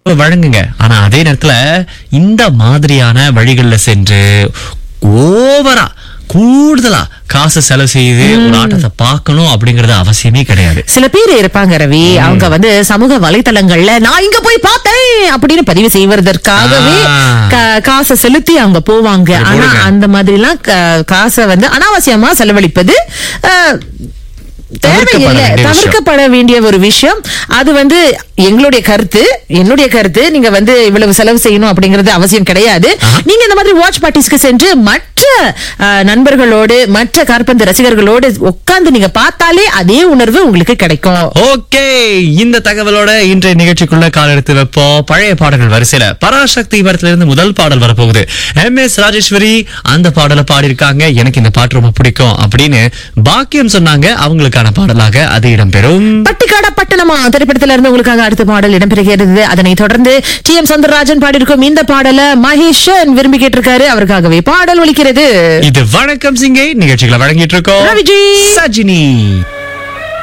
வழங்குங்க ஆனா அதே நேரத்துல இந்த மாதிரியான வழிகள்ல சென்று ஓவரா கூடுதலா காசு செலவு செய்து ஒரு ஆட்டத்தை பார்க்கணும் அப்படிங்கறது அவசியமே கிடையாது சில பேர் இருப்பாங்க ரவி அவங்க வந்து சமூக வலைத்தளங்கள்ல நான் இங்க போய் பார்த்தேன் அப்படின்னு பதிவு செய்வதற்காகவே ஆ. கா- காசை செலுத்தி அவங்க போவாங்க சரி, ஆனா போடுங்க. அந்த மாதிரி எல்லாம் காசை வந்து அனாவசியமா செலவழிப்பது அஹ், தவிர்க்கப்பட தேவையில்லை வேண்டிய விஷயம். தவிர்க்கப்பட வேண்டிய ஒரு விஷயம் அது வந்து எங்களுடைய கருத்து என்னுடைய கருத்து நீங்க வந்து இவ்வளவு செலவு செய்யணும் அப்படிங்கறது அவசியம் கிடையாது நீங்க இந்த மாதிரி வாட்ச் பார்ட்டிஸ்க்கு சென்று மற்ற அஹ், நண்பர்களோடு மற்ற காற்பந்து ரசிகர்களோடு உட்கார்ந்து நீங்க பார்த்தாலே அதே உணர்வு உங்களுக்கு கிடைக்கும் ஓகே இந்த தகவலோட இன்றைய நிகழ்ச்சிக்குள்ள கால் எடுத்து வைப்போம் பழைய பாடல்கள் வரிசையில பராசக்தி படத்துல இருந்து முதல் பாடல் வரப்போகுது எம் எஸ் ராஜேஸ்வரி அந்த பாடலை பாடியிருக்காங்க எனக்கு இந்த பாட்டு ரொம்ப பிடிக்கும் அப்படின்னு பாக்கியம் சொன்னாங்க அவங்களுக்கான பாடலாக அது இடம்பெறும் பட்டிக்காடா பட்டணமா திரைப்படத்துல இருந்து உங்களுக்காக அடுத்த பாடல் இடம்பெறுகிறது அதனை தொடர்ந்து டி எம் சௌந்தரராஜன் பாடியிருக்கும் இந்த பாடல மகேஷன் விரும்பி கேட்டிருக்காரு அவருக்காகவே பாடல் ஒலிக்கிறது இது வணக்கம் சிங்கை நிகழ்ச்சிகளை வழங்கிட்டு இருக்கோம் ரவிஜி. சஜினி